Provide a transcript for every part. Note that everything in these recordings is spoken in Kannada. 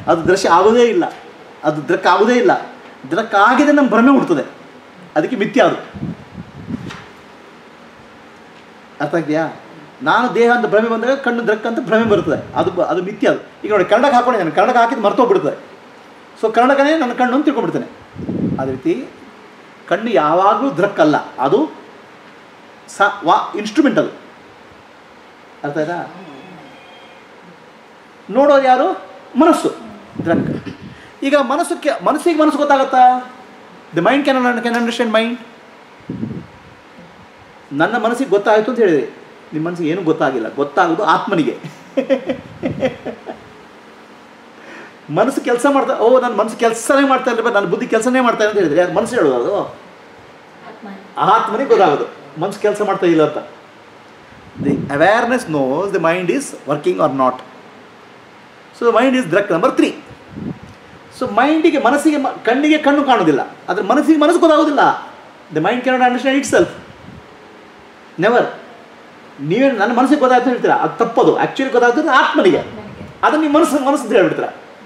ಅದು ದೃಶ್ಯ ಆಗೋದೇ ಇಲ್ಲ ಅದು ದೃಕ್ ಆಗೋದೇ ಇಲ್ಲ ದೃಕ್ ಆಗಿದೆ ನಮ್ಮ ಭ್ರಮೆ ಹುಡ್ತದೆ ಅದಕ್ಕೆ ಮಿಥ್ಯ ಅದು ಅರ್ಥ ಆಗ್ತೀಯಾ ನಾನು ದೇಹ ಅಂತ ಭ್ರಮೆ ಬಂದಾಗ ಕಣ್ಣು ದೃಕ್ ಅಂತ ಭ್ರಮೆ ಬರ್ತದೆ ಅದು ಬ- ಅದು ಮಿಥ್ಯ ಅದು ಈಗ ನೋಡಿ ಕನ್ನಡಕ್ಕೆ ಹಾಕೊಂಡಿದ್ದಾನೆ ಕನ್ನಡಕ್ಕೆ ಹಾಕಿದ್ದು ಮರ್ತೋಗ್ಬಿಡ್ತದೆ ಸೊ ಕನ್ನಡಕನೇ ನನ್ನ ಕಣ್ಣು ಅಂತ ತಿಳ್ಕೊಂಡ್ಬಿಡ್ತೇನೆ ಅದೇ ರೀತಿ ಕಣ್ಣು ಯಾವಾಗಲೂ ದೃಕ್ ಅಲ್ಲ ಅದು ಸ ವಾ ಇನ್ಸ್ಟ್ರೂಮೆಂಟ್ ಅದು ಅರ್ಥ ಆಯ್ತಾ ನೋಡೋದು ಯಾರು ಮನಸ್ಸು ದೃಕ್ ಈಗ ಮನಸ್ಸಕ್ಕೆ ಮನಸ್ಸಿಗೆ ಮನಸ್ಸು ಗೊತ್ತಾಗತ್ತಾ the mind can can understand mind ನನ್ನ ಮನಸ್ಸಿಗೆ ಗೊತ್ತಾಯಿತು ಅಂತ ಹೇಳಿದೆ ನಿಮ್ಮ ಮನಸ್ಸಿಗೆ ಏನೂ ಗೊತ್ತಾಗಿಲ್ಲ ಗೊತ್ತಾಗೋದು ಆತ್ಮನಿಗೆ ಮನಸ್ಸು ಕೆಲಸ ಮಾಡ್ತಾ ಓ ನನ್ನ ಮನಸ್ಸು ಕೆಲಸನೇ ಮಾಡ್ತಾ ಇಲ್ಲ ನನ್ನ ಬುದ್ಧಿ ಕೆಲಸನೇ ಮಾಡ್ತಾ ಇಲ್ಲ ಅಂತ ಹೇಳಿದ್ರೆ ಯಾರು ಮನಸ್ಸು ಹೇಳೋದು ಅದು ಆತ್ಮ ಆತ್ಮನಿಗೆ ಗೊತ್ತಾಗೋದು ಮನಸ್ಸು ಕೆಲಸ ಮಾಡ್ತಾ ಇಲ್ಲ ಅಂತ the awareness knows the mind is working or not so mind is ದ್ರಕ್ ನಂಬರ್ ತ್ರೀ ಸೊ ಮೈಂಡಿಗೆ ಮನಸ್ಸಿಗೆ ಮ- ಕಣ್ಣಿಗೆ ಕಣ್ಣು ಕಾಣೋದಿಲ್ಲ ಅದ್ರ ಮನಸ್ಸಿಗೆ ಮನಸ್ಸು ಗೊತ್ತಾಗೋದಿಲ್ಲ the mind cannot understand itself never ನೀವೇ ನನ್ನ ಮನಸ್ಸಿಗೆ ಗೊತ್ತಾಯ್ತು ಅಂತ ಹೇಳ್ತೀರಾ ಅದು ತಪ್ಪದು ಆ್ಯಕ್ಚುಲಿ ಗೊತ್ತಾಗ್ತದೆ ಆತ್ಮನಿಗೆ ನನಗೆ ಅದನ್ನ ನಿಮ್ಮ ಮನಸ್ಸು ಮನಸ್ಸು ಅಂತ ಹೇಳ್ಬಿಡ್ತೀರ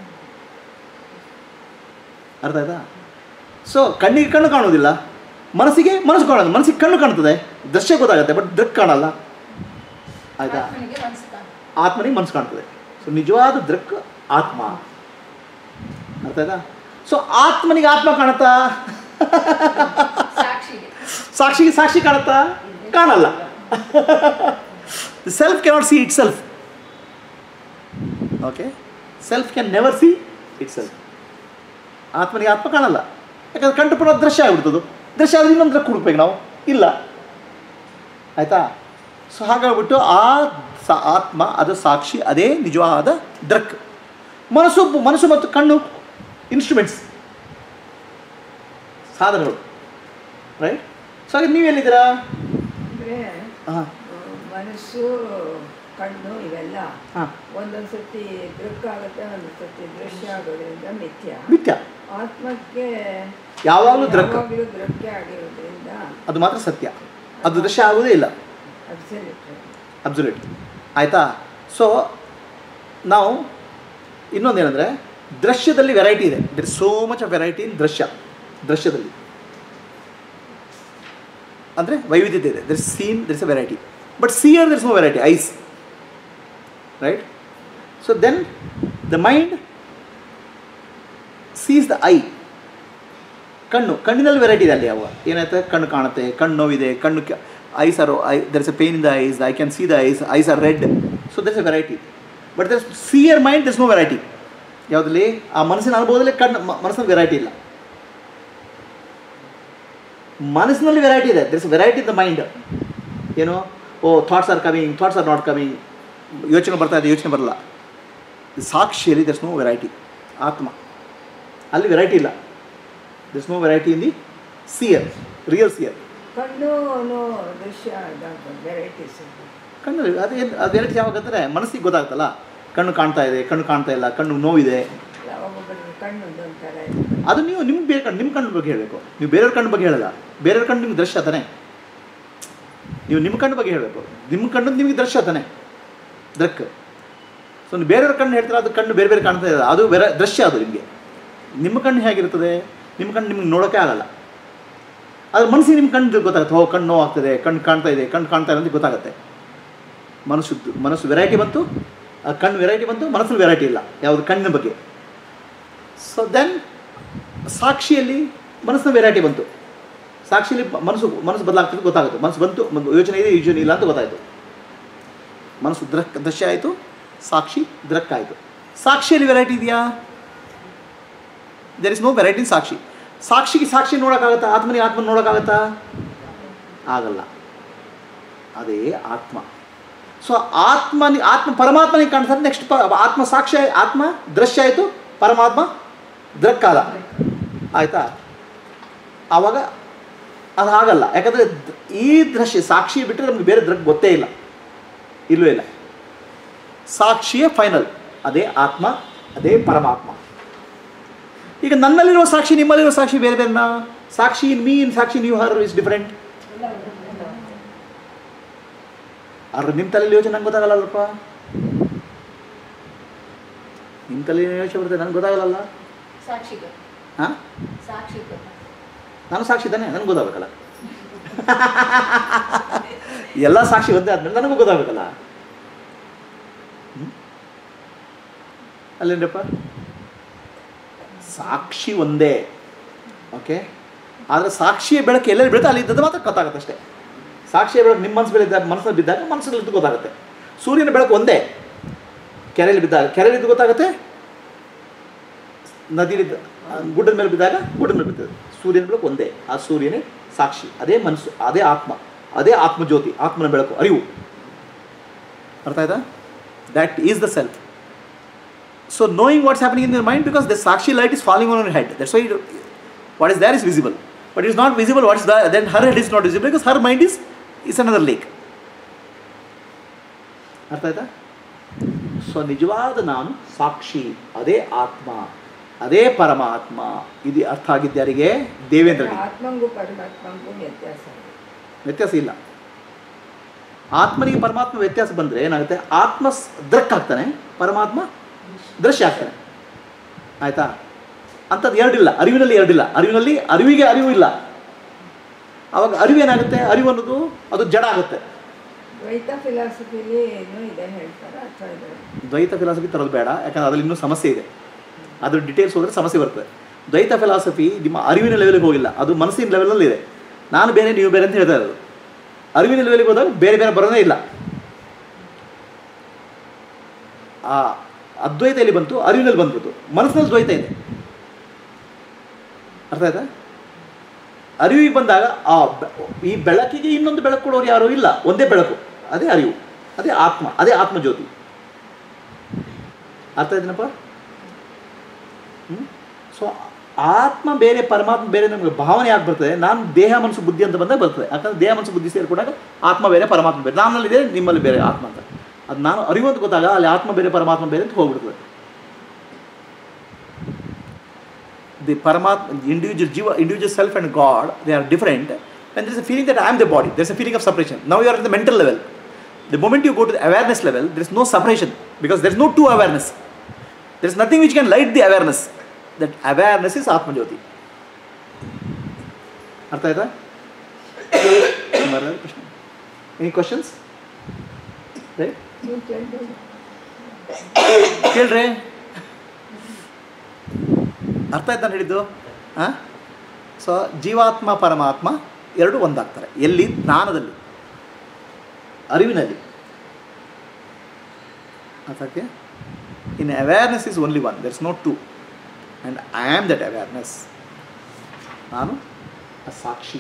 ಅರ್ಥ ಆಯ್ತಾ ಸೊ ಕಣ್ಣಿಗೆ ಕಣ್ಣು ಕಾಣೋದಿಲ್ಲ ಮನಸ್ಸಿಗೆ ಮನಸ್ಸು ಕಾಣೋದು ಮನಸ್ಸಿಗೆ ಕಣ್ಣು ಕಾಣ್ತದೆ ದೃಶ್ಯ ಗೊತ್ತಾಗುತ್ತೆ ಬಟ್ ದೃಕ್ ಕಾಣಲ್ಲ ಆಯ್ತಾ ಆತ್ಮನಿಗೆ ಮನಸ್ಸು ಕಾಣು. ಆತ್ಮನಿಗೆ ಮನಸ್ಸು ಕಾಣ್ತದೆ ಸೊ ನಿಜವಾದ ದೃಕ್ ಆತ್ಮ ಅರ್ಥ ಆಯ್ತಾ ಸೊ ಆತ್ಮನಿಗೆ ಆತ್ಮ ಕಾಣುತ್ತಾ ಸಾಕ್ಷಿಗೆ ಸಾಕ್ಷಿಗೆ ಸಾಕ್ಷಿ ಕಾಣುತ್ತಾ ಕಾಣಲ್ಲ self cannot see itself okay self can never see itself ಆತ್ಮನಿಗೆ ಆತ್ಮ ಕಾಣಲ್ಲ ಯಾಕಂದ್ರೆ ಕಂಡು ಪುನಃ ದೃಶ್ಯ ಆಗ್ಬಿಡ್ತದು ದೃಶ್ಯ ಆದ್ರೆ ಇನ್ನೊಂದು ದೃಕ್ ಹುಡುಕ್ಬೇಕು ನಾವು ಇಲ್ಲ ಆಯಿತಾ ಸೊ ಹಾಗಾಗ್ಬಿಟ್ಟು ಆ ಸ ಆತ್ಮ ಅದು ಸಾಕ್ಷಿ ಅದೇ ನಿಜವಾದ ದೃಕ್ ಮನಸ್ಸು ಮನಸ್ಸು ಮತ್ತು ಕಣ್ಣು ಇನ್ಸ್ಟ್ರೂಮೆಂಟ್ಸ್ ಸಾಧನಗಳು ರೈಟ್ ಸೊ ಹಾಗೆ ನೀವು ಎಲ್ಲಿದ್ದೀರಾ ಅಂದ್ರೆ ಹಾಂ ಮನಸ್ಸು ಕಣ್ಣು ಇವೆಲ್ಲ ಹಾಂ ಒಂದೊಂದು ಸತಿ ದೃಕ್ ಆಗುತ್ತೆ ಒಂದೊಂದು ಸತಿ ದೃಶ್ಯ ಆಗೋದ್ರಿಂದ ಮಿಥ್ಯ ನಿತ್ಯ ಆತ್ಮಕ್ಕೆ ಯಾವಾಗಲೂ ದೃಕ್ ಯಾವಾಗಲೂ ದೃಶ್ಯ ಆಗಿರೋದ್ರಿಂದ ಅದು ಮಾತ್ರ ಸತ್ಯ ಅದು ದೃಶ್ಯ ಆಗೋದೇ ಇಲ್ಲ ಅಬ್ಸಲ್ಯೂಟ್ ಅಬ್ಸಲ್ಯೂಟ್ ಆಯಿತಾ ಸೊ ನಾವು ಇನ್ನೊಂದೇನೆಂದರೆ ದೃಶ್ಯದಲ್ಲಿ ವೆರೈಟಿ ಇದೆ there so much of variety in ದೃಶ್ಯ ದೃಶ್ಯದಲ್ಲಿ ಅಂದರೆ ವೈವಿಧ್ಯತೆ ಇದೆ there scene there is a variety but seer there is no variety eyes right so then the mind sees the eye ಕಣ್ಣು ಕಣ್ಣಿನಲ್ಲಿ ವೆರೈಟಿ ಇದೆ ಅಲ್ಲಿ ಯಾವ ಏನಾಯ್ತು ಕಣ್ಣು ಕಾಣುತ್ತೆ ಕಣ್ಣು ನೋವಿದೆ ಕಣ್ಣು eyes are eye there is a pain in the eyes I can see the eyes eyes are red so there is a variety but there seer mind there is no variety ಯಾವುದಲ್ಲಿ ಆ ಮನಸ್ಸಿನ ಅನುಭವದಲ್ಲಿ ಕಣ್ಣು ಮ- ಮನಸ್ಸಿನಲ್ಲಿ ವೆರೈಟಿ ಇಲ್ಲ ಮನಸ್ಸಿನಲ್ಲಿ ವೆರೈಟಿ ಇದೆ there is variety in the mind ಏನು oh thoughts are coming thoughts are not coming ಯೋಚನೆ ಬರ್ತಾ ಇದೆ ಯೋಚನೆ ಬರಲ್ಲ ಸಾಕ್ಷಿಯಲ್ಲಿ ದರ್ಸ್ ನೋ ವೆರೈಟಿ ಆತ್ಮ ಅಲ್ಲಿ ವೆರೈಟಿ ಇಲ್ಲ there's no variety in the seer real seer ಕಣ್ಣು ದೃಶ್ಯ ವೆರೈಟೀಸ್ ಕಣ್ಣು ಅದು ಏನು ಅದು ವೆರೈಟಿ ಯಾವಾಗ ಅಂದರೆ ಮನಸ್ಸಿಗೆ ಗೊತ್ತಾಗ್ತಲ್ಲ ಕಣ್ಣು ಕಾಣ್ತಾ ಇದೆ ಕಣ್ಣು ಕಾಣ್ತಾ ಇಲ್ಲ ಕಣ್ಣು ನೋವಿದೆ ಒಬ್ಬೊಬ್ಬರಿಗೆ ಕಣ್ಣು ಒಂದೊಂಥರ ಅದು ನೀವು ನಿಮ್ಗೆ ಬೇರೆ ಕಣ್ಣು ನಿಮ್ಮ ಕಣ್ಣು ಬಗ್ಗೆ ಹೇಳಬೇಕು ನೀವು ಬೇರೆಯವ್ರ ಕಣ್ಣು ಬಗ್ಗೆ ಹೇಳಲ್ಲ ಬೇರೆಯವ್ರ ಕಣ್ಣು ನಿಮ್ಗೆ ದೃಶ್ಯ ತಾನೆ ನೀವು ನಿಮ್ಮ ಕಣ್ಣು ಬಗ್ಗೆ ಹೇಳಬೇಕು ನಿಮ್ಮ ಕಣ್ಣು ನಿಮಗೆ ದೃಶ್ಯ ತಾನೆ ದೃಕ್ ಸೊ ನೀವು ಬೇರೆಯವ್ರ ಕಣ್ಣು ಹೇಳ್ತಾರೆ ಅದು ಕಣ್ಣು ಬೇರೆ ಬೇರೆ ಕಾಣ್ತಾ ಇದೆ ಅದು ಬೇರೆ ದೃಶ್ಯ ಅದು ನಿಮಗೆ ನಿಮ್ಮ ಕಣ್ಣು ಹೇಗಿರ್ತದೆ ನಿಮ್ಮ ಕಣ್ಣು ನಿಮ್ಗೆ ನೋಡೋಕ್ಕೆ ಆಗಲ್ಲ ಅದು ಮನಸ್ಸಿಗೆ ನಿಮ್ಮ ಕಣ್ಣು ಗೊತ್ತಾಗುತ್ತೆ ಹೋ ಕಣ್ಣು ನೋವಾಗ್ತದೆ ಕಣ್ಣು ಕಾಣ್ತಾ ಇದೆ ಕಣ್ಣು ಕಾಣ್ತಾ ಇದೆ ಅಂತ ಗೊತ್ತಾಗುತ್ತೆ ಮನಸ್ಸು ಮನಸ್ಸು ವೆರೈಟಿ ಬಂತು ಆ ಕಣ್ಣು ವೆರೈಟಿ ಬಂತು ಮನಸ್ಸಲ್ಲಿ ವೆರೈಟಿ ಇಲ್ಲ ಯಾವುದು ಕಣ್ಣಿನ ಬಗ್ಗೆ ಸೊ ದೆನ್ ಸಾಕ್ಷಿಯಲ್ಲಿ ಮನಸ್ಸಿನ ವೆರೈಟಿ ಬಂತು ಸಾಕ್ಷಿಯಲ್ಲಿ ಮ- ಮನಸ್ಸು ಮನಸ್ಸು ಬದಲಾಗ್ತದೆ ಗೊತ್ತಾಗುತ್ತೆ ಮನಸ್ಸು ಬಂತು ಒಂದು ಯೋಚನೆ ಇದೆ ಯೋಚನೆ ಇಲ್ಲ ಅಂತ ಗೊತ್ತಾಯಿತು ಮನಸ್ಸು ದೃಕ್ ದೃಶ್ಯ ಆಯಿತು ಸಾಕ್ಷಿ ದೃಕ್ ಆಯಿತು ಸಾಕ್ಷಿಯಲ್ಲಿ ವೆರೈಟಿ ಇದೆಯಾ there is no variety in ಸಾಕ್ಷಿ ಸಾಕ್ಷಿಗೆ ಸಾಕ್ಷಿ ನೋಡೋಕ್ಕಾಗತ್ತಾ ಆತ್ಮನಿಗೆ ಆತ್ಮ ನೋಡೋಕ್ಕಾಗತ್ತಾ ಆಗಲ್ಲ ಅದೇ ಆತ್ಮ ಸೊ ಆತ್ಮನಿ ಆತ್ಮ ಪರಮಾತ್ಮನಿಗೆ ಕಾಣ್ತಾರೆ ನೆಕ್ಸ್ಟ್ ಪ ಆತ್ಮ ಸಾಕ್ಷಿ ಆತ್ಮ ದೃಶ್ಯ ಆಯಿತು ಪರಮಾತ್ಮ ದೃಕ್ಕಾದ ಆಯಿತಾ ಆವಾಗ ಅದು ಆಗಲ್ಲ ಯಾಕಂದರೆ ಈ ದೃಶ್ಯ ಸಾಕ್ಷಿ ಬಿಟ್ಟರೆ ನಮ್ಗೆ ಬೇರೆ ದೃಕ್ ಗೊತ್ತೇ ಇಲ್ಲ ಇಲ್ಲವೇ ಇಲ್ಲ ಸಾಕ್ಷಿಯೇ ಫೈನಲ್ ಅದೇ ಆತ್ಮ ಅದೇ ಪರಮಾತ್ಮ ಈಗ ನನ್ನಲ್ಲಿರುವ ಸಾಕ್ಷಿ ನಿಮ್ಮಲ್ಲಿರುವ ಸಾಕ್ಷಿ ಬೇರೆ ಬೇರೆನಾ ಸಾಕ್ಷಿ ಇನ್ ಮೀ ಇನ್ ಸಾಕ್ಷಿ ನೀವು ಹರ್ ಇಸ್ ಡಿಫರೆಂಟ್ ಆದ್ರೆ ನಿಮ್ಮ ತಲೆಯಲ್ಲಿ ಯೋಚನೆ ನಂಗೆ ಗೊತ್ತಾಗಲ್ಲಲ್ಪ ನಿಮ್ಮ ತಲೆ ಯೋಚನೆ ಬರ್ತದೆ ನನಗೆ ಗೊತ್ತಾಗಲ್ಲ ಸಾಕ್ಷಿ ಗೊತ್ತು ಹಾಂ ಸಾಕ್ಷಿ ಗೊತ್ತು ನಾನು ಸಾಕ್ಷಿ ತಾನೆ ನನಗೆ ಗೊತ್ತಾಗಬೇಕಲ್ಲ ಎಲ್ಲ ಸಾಕ್ಷಿ ಒಂದೇ ಆದ್ಮೇಲೆ ನನಗೂ ಗೊತ್ತಾಗಬೇಕಲ್ಲ ಅಲ್ಲೇನಪ್ಪ ಸಾಕ್ಷಿ ಒಂದೇ ಓಕೆ ಆದರೆ ಸಾಕ್ಷಿಯ ಬೆಳಕು ಎಲ್ಲೆಲ್ಲಿ ಬೀಳುತ್ತೆ ಅಲ್ಲಿ ಇದ್ದದ್ದು ಮಾತ್ರ ಗೊತ್ತಾಗುತ್ತೆ ಅಷ್ಟೇ ಸಾಕ್ಷಿಯ ಬೆಳಕು ನಿಮ್ಮ ಮನಸ್ಸು ಬೆಳೆದಾಗ ಮನಸ್ಸಲ್ಲಿ ಬಿದ್ದಾಗ ಮನಸ್ಸಲ್ಲಿ ಗೊತ್ತಾಗುತ್ತೆ ಸೂರ್ಯನ ಬೆಳಕು ಒಂದೇ ಕೆರೆಯಲ್ಲಿ ಬಿದ್ದಾಗ ಕೆರೆಯಲ್ಲಿ ಗೊತ್ತಾಗುತ್ತೆ ನದಿಲಿ ಗುಡ್ಡದ ಮೇಲೆ ಬಿದ್ದಾಗ ಗುಡ್ಡದ ಮೇಲೆ ಬಿದ್ದದೆ ಸೂರ್ಯನ ಬೆಳಕು ಒಂದೇ ಆ ಸೂರ್ಯನೇ ಸಾಕ್ಷಿ ಅದೇ ಮನಸ್ಸು ಅದೇ ಆತ್ಮ ಅದೇ ಆತ್ಮಜ್ಯೋತಿ ಆತ್ಮನ ಬೆಳಕು ಅರಿವು ಅರ್ಥ ಆಯ್ತಾ that is the self so knowing what's happening in your mind because the ಸಾಕ್ಷಿ light is falling on your head that's why what is there is visible but is not visible what is then her head is not visible because her mind is is another lake ಅರ್ಥ ಆಯ್ತಾ ಸೊ ನಿಜವಾದ ನಾನು ಸಾಕ್ಷಿ ಅದೇ ಆತ್ಮ ಅದೇ ಪರಮಾತ್ಮ ಇದು ಅರ್ಥ ಆಗಿದ್ದಾರಿಗೆ ದೇವೇಂದ್ರನಿಗೆ ಆತ್ಮಂಗೂ ಪರಮಾತ್ಮಂಗೂ ವ್ಯತ್ಯಾಸ ವ್ಯತ್ಯಾಸ ಇಲ್ಲ ಆತ್ಮನಿಗೆ ಪರಮಾತ್ಮ ವ್ಯತ್ಯಾಸ ಬಂದರೆ ಏನಾಗುತ್ತೆ ಆತ್ಮ ಸ್- ದೃಕ್ ಆಗ್ತಾನೆ ಪರಮಾತ್ಮ ದೃಶ್ಯ ಆಗ್ತಾನೆ ಆಯ್ತಾ ಅಂಥದ್ದು ಎರಡಿಲ್ಲ ಅರಿವಿನಲ್ಲಿ ಎರಡಿಲ್ಲ ಅರಿವಿನಲ್ಲಿ ಅರಿವಿಗೆ ಅರಿವು ಇಲ್ಲ ಆವಾಗ ಅರಿವು ಏನಾಗುತ್ತೆ ಅರಿವು ಅನ್ನೋದು ಅದು ಜಡ ಆಗುತ್ತೆ ದ್ವೈತ ಫಿಲಾಸಫಿಲಿ ಏನೋ ಇದೆ ಹೇಳ್ತಾರೆ ಅಥವಾ ಇದೆ ದ್ವೈತ ಫಿಲಾಸಫಿ ತರೋದು ಬೇಡ ಯಾಕಂದ್ರೆ ಅದರಲ್ಲಿ ಇನ್ನೂ ಸಮಸ್ಯೆ ಇದೆ ಅದ್ರ ಡಿಟೇಲ್ಸ್ ಹೋದರೆ ಸಮಸ್ಯೆ ಬರ್ತದೆ ದ್ವೈತ ಫಿಲಾಸಫಿ ನಿಮ್ಮ ಅರಿವಿನ ಲೆವೆಲ್ಗೆ ಹೋಗಿಲ್ಲ ಅದು ಮನಸ್ಸಿನ ಲೆವೆಲಲ್ಲಿ ಇದೆ ನಾನು ಬೇರೆ ನೀವು ಬೇರೆ ಅಂತ ಹೇಳ್ತಾ ಇರೋದು ಅರಿವಿನ ಲೆವೆಲ್ಗೆ ಹೋದಾಗ ಬೇರೆ ಬೇರೆ ಬರೋದೇ ಇಲ್ಲ ಆ ಅದ್ವೈತ ಎಲ್ಲಿ ಬಂತು ಅರಿವಿನಲ್ಲಿ ಬಂದ್ಬಿಟ್ಟು ಮನಸ್ಸಿನಲ್ಲಿ ದ್ವೈತ ಇದೆ ಅರ್ಥ ಆಯ್ತಾ ಅರಿವಿಗೆ ಬಂದಾಗ ಆ ಬೆ- ಈ ಬೆಳಕಿಗೆ ಇನ್ನೊಂದು ಬೆಳಕು ಕೊಡೋರು ಯಾರೂ ಇಲ್ಲ ಒಂದೇ ಬೆಳಕು ಅದೇ ಅರಿವು ಅದೇ ಆತ್ಮ ಅದೇ ಆತ್ಮಜ್ಯೋತಿ ಅರ್ಥ ಆಯ್ತೇನಪ್ಪ ಸೊ ಆತ್ಮ ಬೇರೆ ಪರಮಾತ್ಮ ಬೇರೆ ನಮಗೆ ಭಾವನೆ ಯಾಕೆ ಬರ್ತದೆ ನಾನು ದೇಹ ಮನಸ್ಸು ಬುದ್ಧಿ ಅಂತ ಬಂದಾಗ ಬರ್ತದೆ ಯಾಕಂದ್ರೆ ದೇಹ ಮನಸ್ಸು ಬುದ್ಧಿ ಸೇರಿಕೊಂಡಾಗ ಆತ್ಮ ಬೇರೆ ಪರಮಾತ್ಮ ಬೇರೆ ನಮ್ಮಲ್ಲಿದೆ ನಿಮ್ಮಲ್ಲಿ ಬೇರೆ ಆತ್ಮ ಅಂತ ಅದು ನಾನು ಅರಿವು ಅಂತ ಗೊತ್ತಾಗ ಅಲ್ಲಿ ಆತ್ಮ ಬೇರೆ ಪರಮಾತ್ಮ ಬೇರೆ ಅಂತ ಹೋಗ್ಬಿಡ್ತದೆ the Paramatma, the individual Jiva, individual self and God, they are different. And there is a feeling that I am the body. There is a feeling of separation. Now you are at the mental level. The moment you go to the awareness level, there is no separation because there is no two awareness. There is nothing which can light the awareness. That awareness is Atma Jyoti. ಅರ್ಥ ಆಯ್ತಾ ಸುಮಾರು ಪ್ರಶ್ನೆ ಎನಿ ಕ್ವಶನ್ಸ್ ರೈಟ್ ನೀವು ಕೇಳ್ಬೋದು ಕೇಳ್ರಿ ಅರ್ಥ ಆಯ್ತು ನಾನು ಹೇಳಿದ್ದು ಹಾಂ ಸೊ ಜೀವಾತ್ಮ ಪರಮಾತ್ಮ ಎರಡು ಒಂದಾಗ್ತಾರೆ ಎಲ್ಲಿ ಜ್ಞಾನದಲ್ಲಿ ಅರಿವಿನಲ್ಲಿ ಅರ್ಥಕ್ಕೆ in awareness is only one there is not two and I am that awareness ನಾನು ಆ ಸಾಕ್ಷಿ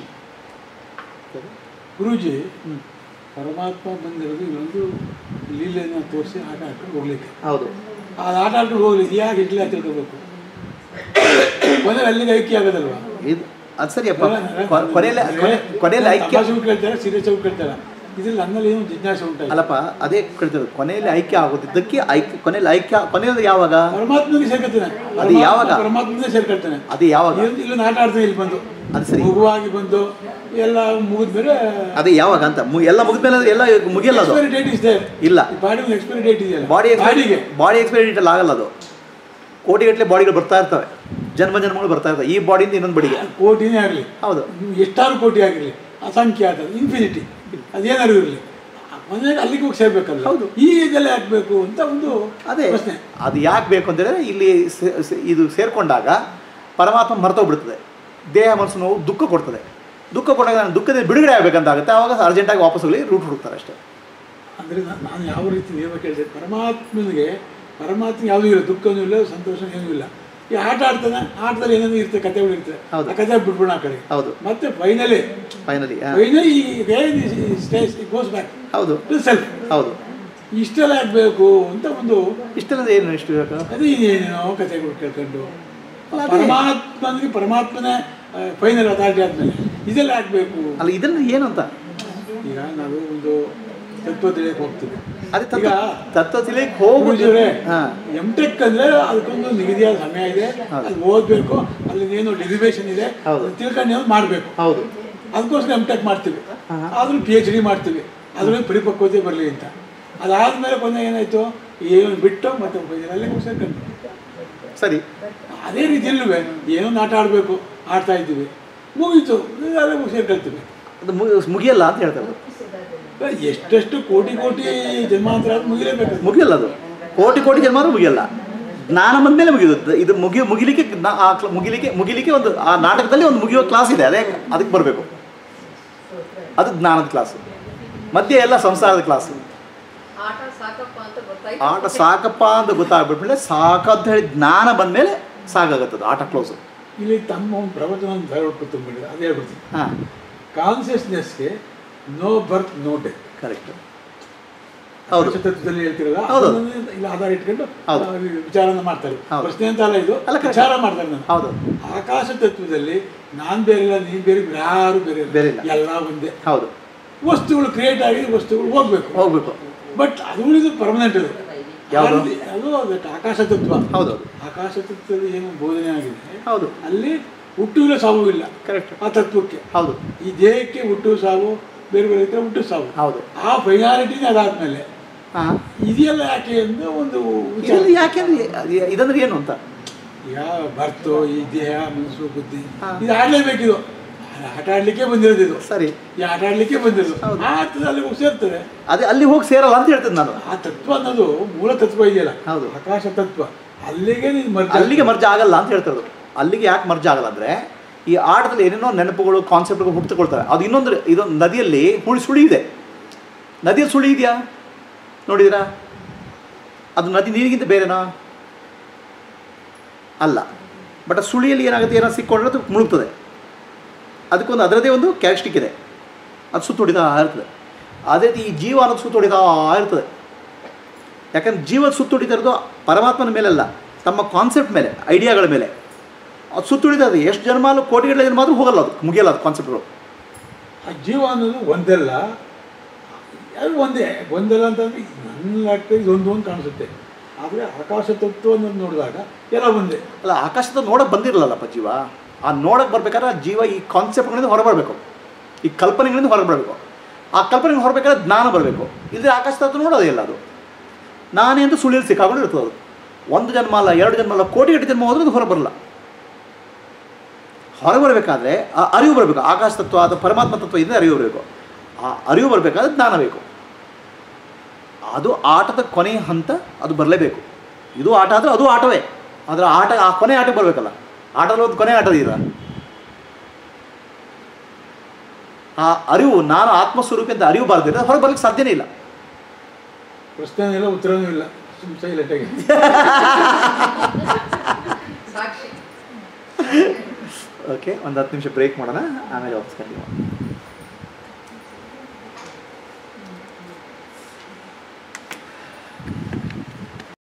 ಗುರೂಜಿ ಹ್ಮ್. ಪರಮಾತ್ಮ ಬಂದಿರೋದು ಇಲ್ಲೊಂದು ಲೀಲೆಯನ್ನು ತೋರಿಸಿ ಆಟ ಆಡ್ಕೊಂಡು ಹೋಗ್ಲಿಕ್ಕೆ ಹೌದು ಆ ಆಟ ಆಡ್ಕೊಂಡು ಹೋಗ್ಲಿಕ್ಕೆ ಯಾಕೆ ಇಡ್ಲಿ ತಿಳ್ಕೋಬೇಕು ಕೊನೆಗೆ ಅಲ್ಲಿಗೆ ಐಕ್ಯ ಆಗೋದಲ್ವಾ ಇದು ಅದು ಸರಿಯಪ್ಪ ಕೊ- ಕೊನೆಯಲ್ಲಿ ಕೊನೆ ಕೊನೆಯಲ್ಲಿ ಐಕ್ಯ ತಮಾಷೆಗೂ ಕೇಳ್ತಾರೆ ಸೀರಿಯಸ್ ಕೇಳ್ತಾರೆ ಇದ್ರಲ್ಲಿ ನನ್ನಲ್ಲಿ ಏನು ಜಿಜ್ಞಾಸೆ ಉಂಟಾಯ್ತು ಅಲ್ಲಪ್ಪ ಅದೇ ಕೇಳ್ತಿರೋದು ಕೊನೆಯಲ್ಲಿ ಐಕ್ಯ ಆಗೋದಿದ್ದಕ್ಕೆ ಐಕ್ಯ ಕೊನೆಯಲ್ಲಿ ಐಕ್ಯ ಕೊನೆಯಲ್ಲಿ ಯಾವಾಗ ಪರಮಾತ್ಮನಿಗೆ ಸೇರ್ಕೊಳ್ತೇನೆ ಅದು ಯಾವಾಗ? ಪರಮಾತ್ಮನೇ ಸೇರ್ಕೊಳ್ತೇನೆ ಅದು ಯಾವಾಗ ಇಲ್ಲಿ ಇಲ್ಲಿ ಆಟ ಆಡ್ತೇನೆ ಇಲ್ಲಿ ಬಂದು ಅದು ಸರಿ ಮಗುವಾಗಿ ಬಂದು ಎಲ್ಲ ಮುಗಿದ ಮೇಲೆ ಅದೇ ಯಾವಾಗ ಅಂತ ಮು- ಎಲ್ಲ ಮುಗಿದ್ಮೇಲೆ ಎಲ್ಲ ಮುಗಿಯಲ್ಲ ಅದು ಎಕ್ಸ್ಪೈರಿ ಡೇಟ್ ಇದೆ ಇಲ್ಲ ಬಾಡಿ ಎಕ್ಸ್ಪೈರಿ ಡೇಟ್ ಇದೆಯಲ್ಲ ಬಾಡಿ ಬಾಡಿಗೆ ಬಾಡಿ ಎಕ್ಸ್ಪೈರಿ ಡೇಟ್ ಆಗಲ್ಲ ಅದು ಕೋಟಿಗಟ್ಟಲೆ ಬಾಡಿಗಳು ಬರ್ತಾ ಇರ್ತವೆ ಜನ್ಮ ಜನ್ಮಗಳು ಬರ್ತಾ ಇರ್ತವೆ ಈ ಬಾಡಿಯಿಂದ ಇನ್ನೊಂದು ಬಡಿಗೆ ಕೋಟಿನೇ ಆಗಲಿ ಹೌದು ಎಷ್ಟಾರು ಕೋಟಿ ಆಗಿರಲಿ ಅಸಂಖ್ಯಾತ ಇನ್ಫಿನಿಟಿ ಅದೇನಾದ್ರು ಇರಲಿ ಮನೆಗೆ ಅಲ್ಲಿಗೆ ಹೋಗಿ ಸೇರ್ಬೇಕಲ್ಲ ಹೌದು. ಈ ಇದೆಲ್ಲ ಹಾಕ್ಬೇಕು ಅಂತ ಒಂದು ಅದೇ ಪ್ರಶ್ನೆ ಅದು ಯಾಕೆ ಬೇಕು ಅಂತಂದರೆ ಇಲ್ಲಿ ಸೇ- ಸೇ- ಇದು ಸೇರಿಕೊಂಡಾಗ ಪರಮಾತ್ಮ ಮರ್ತೋಗ್ಬಿಡ್ತದೆ ದೇಹ ಮನಸ್ಸು ನೋವು ದುಃಖ ಕೊಡ್ತದೆ ದುಃಖ ಕೊಟ್ಟಾಗ ನಾನು ದುಃಖದಿಂದ ಬಿಡುಗಡೆ ಆಗಬೇಕಂತಾಗುತ್ತೆ ಆವಾಗ ಅರ್ಜೆಂಟಾಗಿ ವಾಪಸ್ ಹೋಗಿ ರೂಟ್ ಹುಡುಕ್ತಾರೆ ಅಷ್ಟೇ ಅಂದರೆ ನಾನು ಯಾವ ರೀತಿ ನಿಯಮ ಕೇಳಿದೆ ಪರಮಾತ್ಮನಿಗೆ ಪರಮಾತ್ಮ ಯಾವುದೂ ಇಲ್ಲ ದುಃಖನೂ ಇಲ್ಲ ಸಂತೋಷ ಏನೂ ಇಲ್ಲ ಈ ಆಟ ಆಡ್ತಾನೆ ಆಟದಲ್ಲಿ ಏನೇನೋ ಇರ್ತದೆ ಕಥೆಗಳು ಇರ್ತದೆ ಹೌದು. ಆ ಕಥೆ ಬಿಟ್ಬಿಡೋಣ ಆ ಕಡೆ ಹೌದು ಮತ್ತೆ finally finally finally stays goes back ಹೌದು ಟು ಸೆಲ್ಫ್ ಹೌದು ಇಷ್ಟೆಲ್ಲ ಆಗಬೇಕು ಅಂತ ಒಂದು ಇಷ್ಟೆಲ್ಲ ಏನು ಇಷ್ಟು ಬೇಕು ಅದೇ ಏನೇನೋ ಕಥೆಗಳು ಕೇಳ್ಕೊಂಡು ಪರಮಾತ್ಮನಿಗೆ ಪರಮಾತ್ಮನೇ ಫೈನಲ್ ಅಥಾರಿಟಿ ಆದಮೇಲೆ ಇದೆಲ್ಲ ಆಗಬೇಕು ಅಲ್ಲ ಇದನ್ನು ಏನು ಅಂತ ಈಗ ನಾವು ಒಂದು ತತ್ವ ತಿಳಿಯಕ್ಕೆ ಹೋಗ್ತೀವಿ ಅದೇ ತತ್ವ ಈಗ ತತ್ವ ತಿಳಿಯಕ್ಕೆ ಹೋಗ್ಬಿಟ್ಟು ಗುರೂಜಿಯವರೇ, ಹಾಂ ಎಂ ಟೆಕ್ ಅಂದ್ರೆ ಅದಕ್ಕೊಂದು ನಿಗದಿಯಾದ ಸಮಯ ಇದೆ ಹೌದು. ಅದು ಓದಬೇಕು ಅಲ್ಲಿ ಏನು ಡೆರಿವೇಶನ್ ಇದೆ ಹೌದು. ಅದನ್ನ ತಿಳ್ಕೊಂಡು ಏನೋ ಮಾಡಬೇಕು ಹೌದು ಅದಕ್ಕೋಸ್ಕರ ಎಂ ಟೆಕ್ ಮಾಡ್ತೀವಿ ಹಾ. ಆದ್ರೂ ಪಿ ಎಚ್ ಡಿ ಮಾಡ್ತೀವಿ ಅದ್ರಲ್ಲಿ ಪರಿಪಕ್ವತೆ ಬರಲಿ ಅಂತ ಅದಾದ್ಮೇಲೆ ಕೊನೆ ಏನಾಯ್ತು ಏನು ಬಿಟ್ಟು ಮತ್ತೆ ಅಲ್ಲೇ ಸೇರ್ಕೊಂಡು ಸರಿ ಅದೇ ರೀತಿಯಲ್ಲೂ ಏನೋ ಆಟ ಆಡಬೇಕು ಆಡ್ತಾ ಇದ್ದೀವಿ ಮುಗೀತು ಅಲ್ಲೇ ಸೇರ್ಕೊಳ್ತೀವಿ ಅದು ಮು- ಮುಗಿಯಲ್ಲ ಅಂತ ಹೇಳ್ತಾರೆ ಎಷ್ಟೆಷ್ಟು ಕೋಟಿ ಕೋಟಿ ಜನ್ಮಾಂತರ ಆದ್ರೂ ಮುಗಿಲೇಬೇಕು ಮುಗಿಯಲ್ಲ ಅದು ಕೋಟಿ ಕೋಟಿ ಜನ್ಮ ಆದ್ರೂ ಮುಗಿಯಲ್ಲ ಜ್ಞಾನ ಬಂದ್ಮೇಲೆ ಮುಗಿಯೋದು ಇದು ಮುಗಿ ಮುಗಿಲಿಕ್ಕೆ ಜ್ಞಾ- ಆ ಕ್ಲ- ಮುಗಿಲಿಕ್ಕೆ ಮುಗಿಲಿಕ್ಕೆ ಒಂದು ಆ ನಾಟಕದಲ್ಲಿ ಒಂದು ಮುಗಿಯೋ ಕ್ಲಾಸ್ ಇದೆ ಅದೇ ಅದಕ್ಕೆ ಬರಬೇಕು ಅದು ಜ್ಞಾನದ ಕ್ಲಾಸು ಮಧ್ಯೆ ಎಲ್ಲ ಸಂಸಾರದ ಕ್ಲಾಸು ಆಟ ಸಾಕಪ್ಪ ಅಂತ ಗೊತ್ತಾಯ್ತು ಆಟ ಸಾಕಪ್ಪ ಅಂತ ಗೊತ್ತಾಗ್ಬಿಟ್ಮೇಲೆ ಸಾಕಂತ ಹೇಳಿ ಜ್ಞಾನ ಬಂದಮೇಲೆ ಸಾಕಾಗತ್ತದು ಆಟ ಕ್ಲೋಸು ಇಲ್ಲಿ ತಮ್ಮ ಒಂದು ಪ್ರವಚನ ತುಂಬಿಡಿದೆ ಅದೇ ಹೇಳ್ಬಿಡ್ತೀನಿ ಹಾಂ ಕಾನ್ಸಿಯಸ್ನೆಸ್ಗೆ no birth no death correct ಹೌದು ತತ್ವದಲ್ಲಿ ಹೇಳ್ತಿರಲ್ಲ ಹೌದು. ಅದನ್ನ ಇಲ್ಲಿ ಆಧಾರ ಇಟ್ಕೊಂಡು ಹೌದು. ಆ, ವಿಚಾರನ ಮಾಡ್ತಾರೆ ಹೌದು. ಪ್ರಶ್ನೆ ಅಂತ ಅಲ್ಲ ಇದು ಅಲ್ಲ, correct. ವಿಚಾರ ಮಾಡ್ತಾರೆ ನಾನು ಹೌದು ಆಕಾಶ ತತ್ವದಲ್ಲಿ ನಾನ್ ಬೇರೆ ಇಲ್ಲ ನೀನ್ ಬೇರೆ ಯಾರು ಬೇರೆ ಇಲ್ಲ. ಬೇರೆ ಇಲ್ಲ. ಎಲ್ಲ ಒಂದೇ ಹೌದು ವಸ್ತುಗಳು ಕ್ರಿಯೇಟ್ ಆಗಿ ವಸ್ತುಗಳು ಹೋಗ್ಬೇಕು ಹೋಗ್ಬೇಕು ಬಟ್ ಅದು ಉಳಿದು ಪರ್ಮನೆಂಟ್ ಅದು ಯಾವುದು? ಅಲ್ಲಿ- ಅದು ಅದು ಆಕಾಶ ತತ್ವ ಹೌದು ಆಕಾಶ ತತ್ವದಲ್ಲಿ ಏನು ಬೋಧನೆ ಆಗಿದೆ ಹೌದು ಅಲ್ಲಿ ಹುಟ್ಟು ಇಲ್ಲ ಸಾವು ಇಲ್ಲ ಕರೆಕ್ಟ್ ಆ ತತ್ವಕ್ಕೆ ಹೌದು ಈ ದೇಹಕ್ಕೆ ಹುಟ್ಟು ಸಾವು ಬೇರೆ ಬೇರೆ ಇದ್ರೆ ಹುಟ್ಟು ಸಾವು ಹೌದು ಆ ಫೈನಾಲಿಟಿನೇ ಅದಾದ್ಮೇಲೆ ಹಾಂ ಇದೆಯಲ್ಲ ಯಾಕೆ ಎಂದು ಒಂದು ವಿಚಾರ ಇದರಲ್ಲಿ ಯಾಕೆಂದ್ರೆ ಅದು- ಇದಂದ್ರೆ ಏನು ಅಂತ ಯಾವ ಬರ್ತೋ ಈ ದೇಹ ಮನಸ್ಸು ಬುದ್ಧಿ ಹಾ. ಇದು ಆಡ್ಲೇಬೇಕಿದು ಆಟ ಆಡ್ಲಿಕ್ಕೆ ಬಂದಿರೋದು ಇದು ಸರಿ ಈ ಆಟ ಆಡ್ಲಿಕ್ಕೆ ಬಂದಿರೋದು ಹೌದು. ಆ ಅರ್ಥದಲ್ಲಿ ಹೋಗಿ ಸೇರ್ತದೆ ಅದೇ ಅಲ್ಲಿ ಹೋಗಿ ಸೇರಲ್ಲ ಅಂತ ಹೇಳ್ತೇನೆ ನಾನು ಆ ತತ್ವ ಅನ್ನೋದು ಮೂಲ ತತ್ವ ಇದೆಯಲ್ಲ ಹೌದು. ಆಕಾಶ ತತ್ವ ಅಲ್ಲಿಗೆ ನೀನು ಮರ್ಜಿ ಅಲ್ಲಿಗೆ ಮರ್ಜ ಆಗಲ್ಲ ಅಂತ ಹೇಳ್ತಾರೆ ಅಲ್ಲಿಗೆ ಯಾಕೆ ಮರ್ಜ ಆಗಲ್ಲ ಅಂದರೆ ಈ ಆಟದಲ್ಲಿ ಏನೇನೋ ನೆನಪುಗಳು ಕಾನ್ಸೆಪ್ಟ್ಗಳು ಹುಟ್ಟುಕೊಳ್ತಾರೆ ಅದು ಇನ್ನೊಂದು ಇದೊಂದು ನದಿಯಲ್ಲಿ ಹುಳಿ ಸುಳಿ ಇದೆ ನದಿಯಲ್ಲಿ ಸುಳಿ ಇದೆಯಾ ನೋಡಿದಿರಾ ಅದು ನದಿ ನೀರಿಗಿಂತ ಬೇರೆನಾ ಅಲ್ಲ ಬಟ್ ಆ ಸುಳಿಯಲ್ಲಿ ಏನಾಗುತ್ತೆ ಏನೋ ಸಿಕ್ಕೊಂಡ್ರೆ ಅದು ಮುಳುಗ್ತದೆ ಅದಕ್ಕೊಂದು ಅದರದೇ ಒಂದು ಕ್ಯಾರೆಕ್ಟಿಕ್ ಇದೆ ಅದು ಸುತ್ತೊಡಿತಾ ಇರ್ತದೆ ಅದೇ ರೀತಿ ಈ ಜೀವ ಅನ್ನೋದು ಸುತ್ತೊಡಿತಾ ಇರ್ತದೆ ಯಾಕಂದ್ರೆ ಜೀವ ಸುತ್ತುಡಿತಾ ಇರೋದು ಪರಮಾತ್ಮನ ಮೇಲಲ್ಲ ತಮ್ಮ ಕಾನ್ಸೆಪ್ಟ್ ಮೇಲೆ ಐಡಿಯಾಗಳ ಮೇಲೆ ಅದು ಸುತ್ತುಡಿತಾ ಇದೆ ಎಷ್ಟು ಜನ್ಮ ಅಲ್ಲೂ ಕೋಟಿಗಟ್ಟಲೆ ಜನ್ಮ ಆದರೂ ಹೋಗಲ್ಲ ಅದು ಮುಗಿಯಲ್ಲ ಅದು ಕಾನ್ಸೆಪ್ಟ್ಗಳು ಆ ಜೀವ ಅನ್ನೋದು ಒಂದಲ್ಲ ಅದು ಒಂದೇ ಒಂದಲ್ಲ ಅಂತಂದ್ರೆ ನನ್ನ ಲೆಕ್ಕ ಇದೊಂದು ಒಂದು ಕಾಣಿಸುತ್ತೆ ಆದರೆ ಆಕಾಶ ತತ್ವ ಅನ್ನೋದು ನೋಡಿದಾಗ ಎಲ್ಲ ಒಂದೇ ಅಲ್ಲ ಆಕಾಶದ ನೋಡಕ್ಕೆ ಬಂದಿರಲ್ಲಪ್ಪ ಜೀವ ಆ ನೋಡಕ್ಕೆ ಬರ್ಬೇಕಾದ್ರೆ ಆ ಜೀವ ಈ ಕಾನ್ಸೆಪ್ಟ್ಗಳಿಂದ ಹೊರಬರಬೇಕು ಈ ಕಲ್ಪನೆಗಳಿಂದ ಹೊರಬರಬೇಕು ಆ ಕಲ್ಪನೆಗಳು ಹೊರಬೇಕಾದ್ರೆ ಜ್ಞಾನ ಬರಬೇಕು ಇಲ್ಲದೆ ಆಕಾಶ ತತ್ವ ನೋಡೋದೇ ಇಲ್ಲ ಅದು ನಾನೇ ಅಂತ ಸುಳಿಯಲ್ಲಿ ಸಿಕ್ಕಾಕೊಂಡು ಇರ್ತದೆ ಅದು ಒಂದು ಜನ್ಮ ಅಲ್ಲ ಎರಡು ಜನ್ಮ ಅಲ್ಲ ಕೋಟಿ ಗಟ್ಟೆ ಜನ್ಮ ಹೋದ್ರೆ ಅದು ಹೊರಬರಲ್ಲ ಹೊರಬರಬೇಕಾದ್ರೆ ಆ ಅರಿವು ಬರಬೇಕು ಆಕಾಶ ತತ್ವ ಅಥವಾ ಪರಮಾತ್ಮ ತತ್ವ ಇದೆ ಅರಿವು ಬರಬೇಕು ಆ ಅರಿವು ಬರಬೇಕಾದ್ರೆ ಜ್ಞಾನ ಬೇಕು ಅದು ಆಟದ ಕೊನೆಯ ಹಂತ ಅದು ಬರಲೇಬೇಕು ಇದು ಆಟ ಆದರೆ ಅದು ಆಟವೇ ಆದರೆ ಆಟ ಆ ಕೊನೆ ಆಟಕ್ಕೆ ಬರಬೇಕಲ್ಲ ಆಟದಲ್ಲಿ ಒಂದು ಕೊನೆ ಆಟ ಇದೆಯಲ್ಲ ಆ ಅರಿವು ನಾನು ಆತ್ಮಸ್ವರೂಪಿ ಅಂತ ಅರಿವು ಬಾರದಿಲ್ಲ ಹೊರಗೆ ಬರ್ಲಿಕ್ಕೆ ಸಾಧ್ಯನೇ ಇಲ್ಲ ಪ್ರಶ್ನೆ ಇಲ್ಲ ಉತ್ತರನೂ ಇಲ್ಲ ಸುಮ್ಮನೆ ಸೈಲೆಂಟಾಗಿ ಸಾಕ್ಷಿ ಓಕೆ ಒಂದು ಹತ್ತು ನಿಮಿಷ ಬ್ರೇಕ್ ಮಾಡೋಣ ಆಮೇಲೆ ವಾಪಸ್ ಕಂಟಿನ್ಯೂ ಮಾಡೋಣ